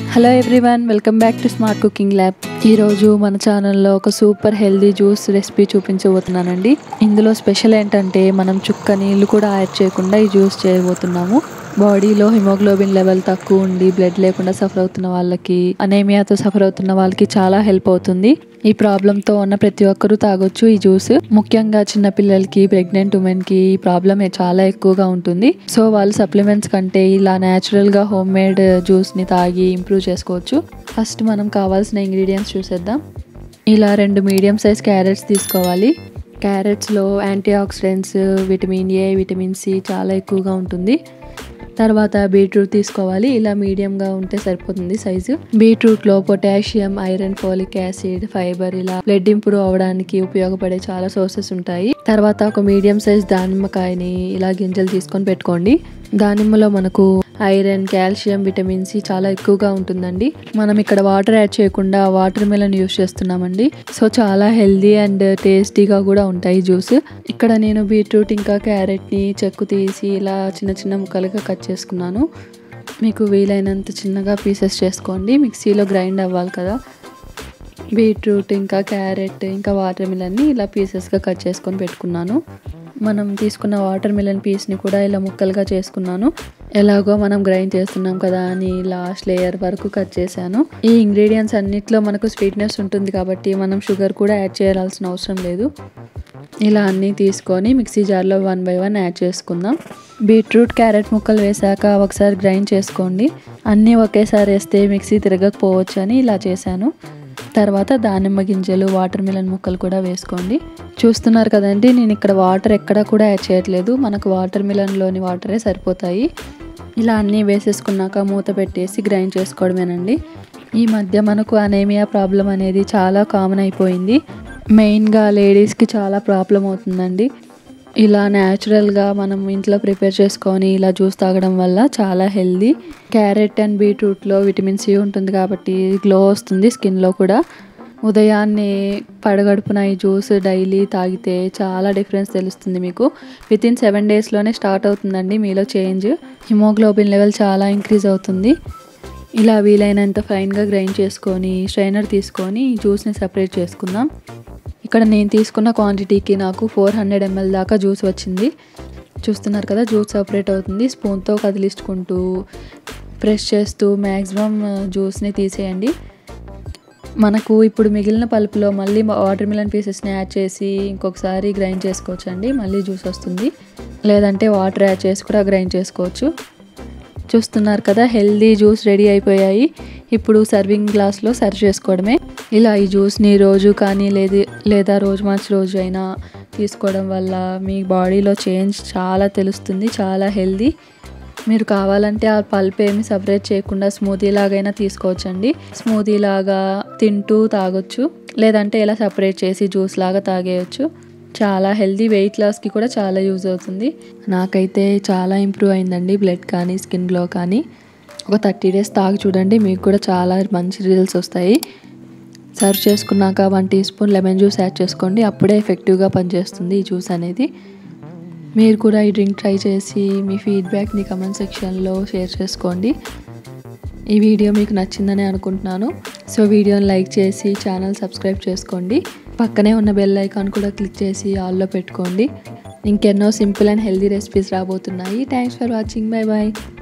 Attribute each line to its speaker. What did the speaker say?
Speaker 1: hello everyone welcome back to smart cooking lab ఈరోజు మన ఛానల్లో ఒక సూపర్ హెల్దీ జ్యూస్ రెసిపీ చూపించబోతున్నానండి ఇందులో స్పెషల్ ఏంటంటే మనం చుక్క నీళ్ళు కూడా యాడ్ చేయకుండా ఈ జ్యూస్ చేయబోతున్నాము బాడీలో హిమోగ్లోబిన్ లెవెల్ తక్కువ ఉండి బ్లడ్ లేకుండా సఫర్ అవుతున్న వాళ్ళకి అనేమియాతో సఫర్ అవుతున్న వాళ్ళకి చాలా హెల్ప్ అవుతుంది ఈ ప్రాబ్లంతో ఉన్న ప్రతి ఒక్కరూ తాగొచ్చు ఈ జ్యూస్ ముఖ్యంగా చిన్న పిల్లలకి ప్రెగ్నెంట్ ఉమెన్ కి ఈ ప్రాబ్లం చాలా ఎక్కువగా ఉంటుంది సో వాళ్ళు సప్లిమెంట్స్ కంటే ఇలా న్యాచురల్ గా హోమ్ మేడ్ జ్యూస్ ని తాగి ఇంప్రూవ్ చేసుకోవచ్చు ఫస్ట్ మనం కావాల్సిన ఇంగ్రీడియంట్స్ చూసేద్దాం ఇలా రెండు మీడియం సైజ్ క్యారెట్స్ తీసుకోవాలి క్యారెట్స్లో antioxidants vitamin A vitamin C చాలా ఎక్కువగా ఉంటుంది తర్వాత బీట్రూట్ తీసుకోవాలి ఇలా మీడియంగా ఉంటే సరిపోతుంది సైజు బీట్రూట్లో potassium iron folic acid fibre ఇలా బ్లడ్ ఇంప్రూవ్ అవ్వడానికి ఉపయోగపడే చాలా సోర్సెస్ ఉంటాయి తర్వాత ఒక మీడియం సైజ్ దానిమ్మకాయని ఇలా గింజలు తీసుకొని పెట్టుకోండి దానిమ్మలో మనకు ఐరన్ కాల్షియం విటమిన్ సి చాలా ఎక్కువగా ఉంటుందండి మనం ఇక్కడ వాటర్ యాడ్ చేయకుండా వాటర్ మెలన్ యూస్ చేస్తున్నామండి సో చాలా హెల్దీ అండ్ టేస్టీగా కూడా ఉంటాయి జ్యూస్ ఇక్కడ నేను బీట్రూట్ ఇంకా క్యారెట్ని చెక్కు తీసి ఇలా చిన్న చిన్న ముక్కలుగా కట్ చేసుకున్నాను మీకు వీలైనంత చిన్నగా పీసెస్ చేసుకోండి మిక్సీలో గ్రైండ్ అవ్వాలి కదా బీట్రూట్ ఇంకా క్యారెట్ ఇంకా వాటర్ మిలన్ని ఇలా పీసెస్గా కట్ చేసుకొని పెట్టుకున్నాను మనం తీసుకున్న వాటర్ మిలన్ పీస్ని కూడా ఇలా ముక్కలుగా చేసుకున్నాను ఎలాగో మనం గ్రైండ్ చేస్తున్నాం కదా అని లాస్ట్ లేయర్ వరకు కట్ చేశాను ఈ ఇంగ్రీడియంట్స్ అన్నిట్లో మనకు స్వీట్నెస్ ఉంటుంది కాబట్టి మనం షుగర్ కూడా యాడ్ చేయాల్సిన అవసరం లేదు ఇలా అన్నీ తీసుకొని మిక్సీ జార్లో వన్ బై వన్ యాడ్ చేసుకుందాం బీట్రూట్ క్యారెట్ ముక్కలు వేసాక ఒకసారి గ్రైండ్ చేసుకోండి అన్నీ ఒకేసారి వేస్తే మిక్సీ తిరగకపోవచ్చు అని ఇలా చేశాను తర్వాత దానిమ్మ గింజలు వాటర్ మిలన్ ముక్కలు కూడా వేసుకోండి చూస్తున్నారు కదండి నేను ఇక్కడ వాటర్ ఎక్కడా కూడా యాడ్ చేయట్లేదు మనకు వాటర్ మిలన్లోని వాటరే సరిపోతాయి ఇలా అన్నీ వేసేసుకున్నాక మూత పెట్టేసి గ్రైండ్ చేసుకోవడమేనండి ఈ మధ్య మనకు అనేమియా ప్రాబ్లం అనేది చాలా కామన్ అయిపోయింది మెయిన్గా లేడీస్కి చాలా ప్రాబ్లం అవుతుందండి ఇలా న్యాచురల్గా మనం ఇంట్లో ప్రిపేర్ చేసుకొని ఇలా జ్యూస్ తాగడం వల్ల చాలా హెల్దీ క్యారెట్ అండ్ బీట్రూట్లో విటమిన్ సి ఉంటుంది కాబట్టి గ్లో వస్తుంది స్కిన్లో కూడా ఉదయాన్నే పడగడుపున ఈ జ్యూస్ డైలీ తాగితే చాలా డిఫరెన్స్ తెలుస్తుంది మీకు విత్ ఇన్ సెవెన్ డేస్లోనే స్టార్ట్ అవుతుందండి మీలో చేంజ్ హిమోగ్లోబిన్ లెవెల్ చాలా ఇంక్రీజ్ అవుతుంది ఇలా వీలైనంత ఫైన్గా గ్రైండ్ చేసుకొని స్ట్రైనర్ తీసుకొని జ్యూస్ని సపరేట్ చేసుకుందాం ఇక్కడ నేను తీసుకున్న క్వాంటిటీకి నాకు ఫోర్ హండ్రెడ్ ఎంఎల్ దాకా జ్యూస్ వచ్చింది చూస్తున్నారు కదా జ్యూస్ సపరేట్ అవుతుంది స్పూన్తో కదిలించుకుంటూ ప్రెస్ చేస్తూ మ్యాక్సిమం జ్యూస్ని తీసేయండి మనకు ఇప్పుడు మిగిలిన పలుపులో మళ్ళీ వాటర్ మిలన్ పీసెస్ని యాడ్ చేసి ఇంకొకసారి గ్రైండ్ చేసుకోవచ్చు అండి మళ్ళీ జ్యూస్ వస్తుంది లేదంటే వాటర్ యాడ్ చేసి కూడా గ్రైండ్ చేసుకోవచ్చు చూస్తున్నారు కదా హెల్దీ జ్యూస్ రెడీ అయిపోయాయి ఇప్పుడు సర్వింగ్ గ్లాస్లో సర్వ్ చేసుకోవడమే ఇలా ఈ జ్యూస్ని రోజు కానీ లేదు లేదా రోజు మార్చి రోజు అయినా తీసుకోవడం వల్ల మీ బాడీలో చేంజ్ చాలా తెలుస్తుంది చాలా హెల్దీ మీరు కావాలంటే ఆ పల్ప్ ఏమి సపరేట్ చేయకుండా స్మూతీ లాగైనా తీసుకోవచ్చండి స్మూతీ లాగా తింటూ తాగొచ్చు లేదంటే ఇలా సపరేట్ చేసి జ్యూస్ లాగా తాగేయచ్చు చాలా హెల్దీ వెయిట్ లాస్కి కూడా చాలా యూజ్ అవుతుంది నాకైతే చాలా ఇంప్రూవ్ అయిందండి బ్లడ్ కానీ స్కిన్ గ్లో కానీ ఒక థర్టీ డేస్ తాగి చూడండి మీకు కూడా చాలా మంచి రిజల్ట్స్ వస్తాయి సర్వ్ చేసుకున్నాక one teaspoon lemon juice add చేసుకోండి అప్పుడే ఎఫెక్టివ్గా పనిచేస్తుంది ఈ జ్యూస్ అనేది మీరు కూడా ఈ డ్రింక్ ట్రై చేసి మీ ఫీడ్బ్యాక్ని కమెంట్ సెక్షన్లో షేర్ చేసుకోండి ఈ వీడియో మీకు నచ్చిందని అనుకుంటున్నాను సో వీడియోని లైక్ చేసి ఛానల్ సబ్స్క్రైబ్ చేసుకోండి పక్కనే ఉన్న బెల్ ఐకాన్ కూడా క్లిక్ చేసి ఆల్లో పెట్టుకోండి ఇంకెన్నో సింపుల్ అండ్ హెల్దీ రెసిపీస్ రాబోతున్నాయి thanks for watching bye bye